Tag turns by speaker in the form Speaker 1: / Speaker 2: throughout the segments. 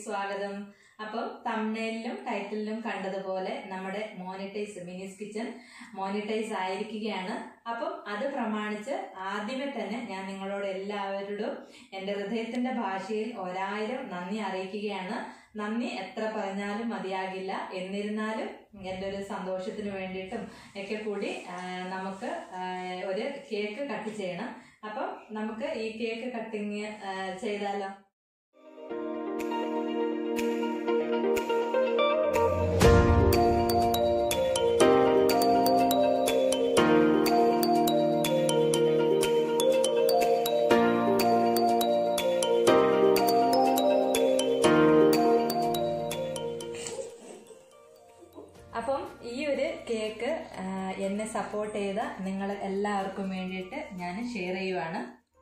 Speaker 1: സ്വാഗതം അപ്പം തമ്മിലും ടൈറ്റിലും കണ്ടതുപോലെ നമ്മുടെ മോണിറ്റൈസ് മിനിസ് കിച്ചൺ മോണിറ്റൈസ് ആയിരിക്കുകയാണ് അപ്പം അത് പ്രമാണിച്ച് ആദ്യമേ തന്നെ ഞാൻ നിങ്ങളോട് എല്ലാവരോടും എൻ്റെ ഹൃദയത്തിന്റെ ഭാഷയിൽ ഒരായിരം നന്ദി അറിയിക്കുകയാണ് നന്ദി എത്ര പറഞ്ഞാലും മതിയാകില്ല എന്നിരുന്നാലും എൻ്റെ ഒരു സന്തോഷത്തിന് വേണ്ടിയിട്ടും ഒക്കെ കൂടി ആ, നമുക്ക് ആ, ഒരു കേക്ക് കട്ട് ചെയ്യണം അപ്പം നമുക്ക് ഈ കേക്ക് കട്ടിങ് ചെയ്താലോ അപ്പം ഈ ഒരു കേക്ക് ആ, എന്നെ സപ്പോർട്ട് ചെയ്ത നിങ്ങൾ എല്ലാവർക്കും വേണ്ടിയിട്ട് ഞാൻ ഷെയർ ചെയ്യുവാണ്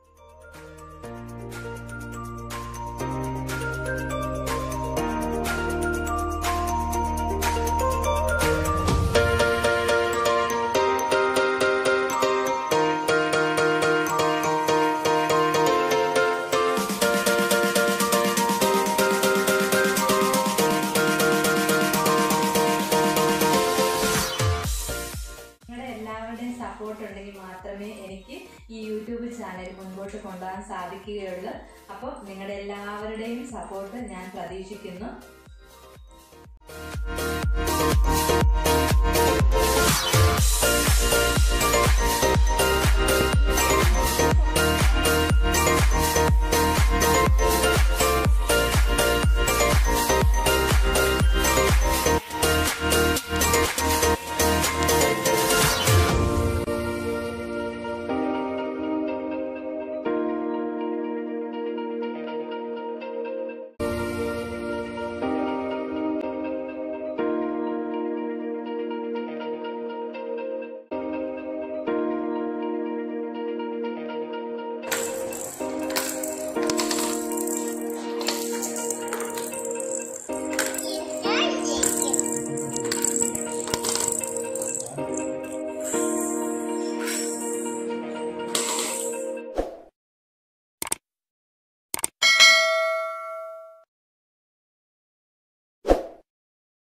Speaker 1: നിങ്ങളുടെ എല്ലാവരുടെയും സപ്പോർട്ട് ഉണ്ടെങ്കിൽ മാത്രമേ എനിക്ക് ഈ യൂട്യൂബ് ചാനൽ മുൻപോട്ട് കൊണ്ടുപോകാൻ സാധിക്കുകയുള്ളൂ അപ്പോൾ നിങ്ങളുടെ എല്ലാവരുടെയും സപ്പോർട്ട് ഞാൻ പ്രതീക്ഷിക്കുന്നു